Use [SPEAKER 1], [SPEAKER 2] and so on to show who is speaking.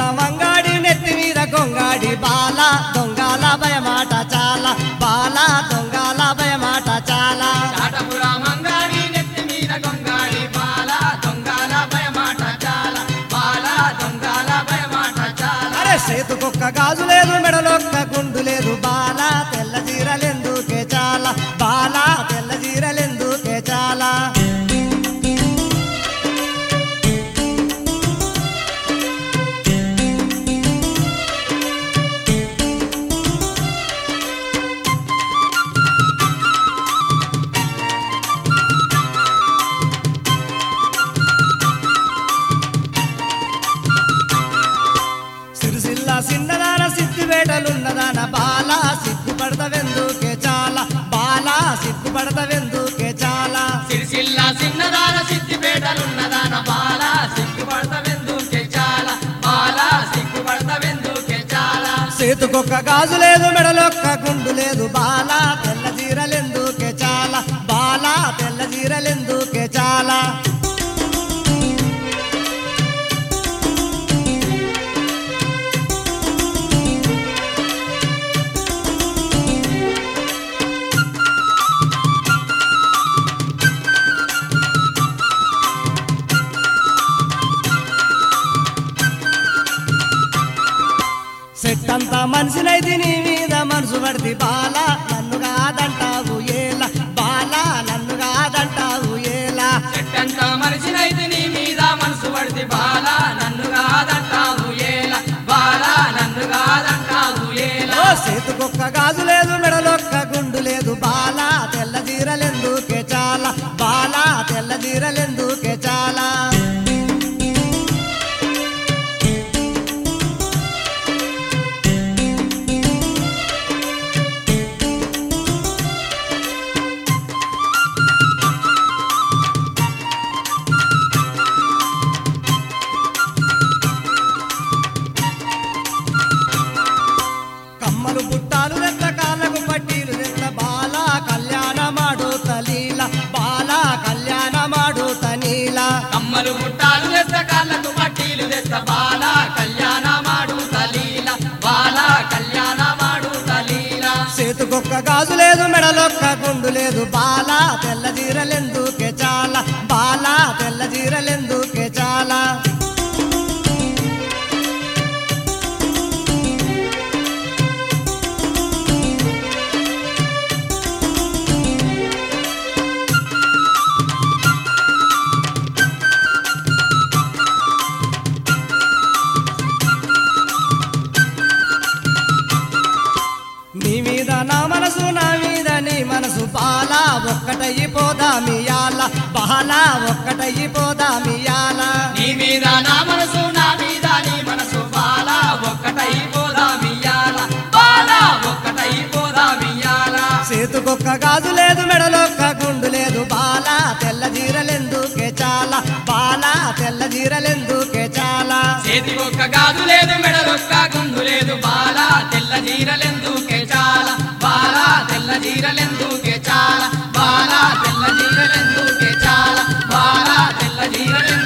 [SPEAKER 1] మంగాడి నెత్తి మీద గొంగాడి బాల దొంగల భయమాట చాలా బాల దొంగల భయమాట చాలా
[SPEAKER 2] చాటపుర మంగాడి నెత్తి మీద గొంగాడి బాల దొంగల భయమాట చాలా బాల దొంగల భయమాట చాలా
[SPEAKER 1] అరే చేతుకొక్క గాజు లేదు మెడలొక్క గుండు లేదు బాల తెల్ల జీరలెందుకే చాలా బాల తెల్ల జీరలెందుకే చాలా సిరిసిల్ల సిన్నదాన సిద్ధివేటలున్నదాన బాల సిగ్గుపడతవెందుకే చాలా బాల సిగ్గుపడతవెందుకే చాలా
[SPEAKER 2] సిరిసిల్ల సిన్నదాన సిద్ధిపేటలున్నదాన బాల సిగ్గుపడతవెందుకే చాలా బాల సిగ్గుపడతవెందుకే చాలా
[SPEAKER 1] చేతుకొక్క గాజు లేదు మెడలొక్క గుండు లేదు బాల తెల్ల జీరలెందుకే చాలా బాల తెల్ల జీరలెందుకే చాలా సెట్టంతా మనిషినైతే నీ మీద మనసు పడితే బాల నన్ను కాదంటావు ఏలా బాల నన్ను కాదంటావు ఏలా
[SPEAKER 2] చెట్టంత మనిషినైతే నీ మీద మనసు పడితే బాల నన్ను కాదంటావు ఏల బాల నన్ను కాదంటావు ఏల
[SPEAKER 1] ఓ చేతుకొక్క గాజు లేదు మెడలొక్క గుండు లేదు బాల తెల్ల జీరలెందుకే చాలా బాల తెల్ల జీరలెందుకే చాలా కమ్మలు పుట్టాలు రెత్త కాళ్ళకు పట్టీలు రెత్త బాల కళ్యాణ మాడు తలీల బాల కళ్యాణ మాడు తనీల
[SPEAKER 2] కమ్మలు ముట్టాలు తెస్త కాళ్ళకు పట్టీలు తెస్త బాల కళ్యాణ మాడు తలీల బాల కళ్యాణ మాడు తలీల
[SPEAKER 1] చేతుకొక్క గాజు లేదు మెడలొక్క గుండు లేదు బాల తెల్ల జీరలెందుకే చాలా బాల తెల్ల జీరలెందుకే చాలా నీ మీద నా మనసు నా మీద నీ మనసు బాల ఒక్కటైపోదా మియాల బాల ఒక్కటైపోదా మియాల
[SPEAKER 2] నీ మీద నా మనసు నా మీద నీ మనసు బాల ఒక్కటై పోదా మియాల బాల ఒక్కటై పోదా మియాల
[SPEAKER 1] చేతుకొక్క గాజు లేదు మెడలొక్క గుండు లేదు బాల తెల్ల జీరలెందుకే చాలా బాల తెల్ల జీరలెందుకే చాలా
[SPEAKER 2] చేతి ఒక్క గాజు లేదు మెడలొక్క గుండు లేదు బాల తెల్ల జీరలెందుకే చాలా బాల తెల్ల జీరలెందుకే చాలా బాల తెల్ల జీరలెందుకే చాలా బాల తెల్ల జీరలెందుకే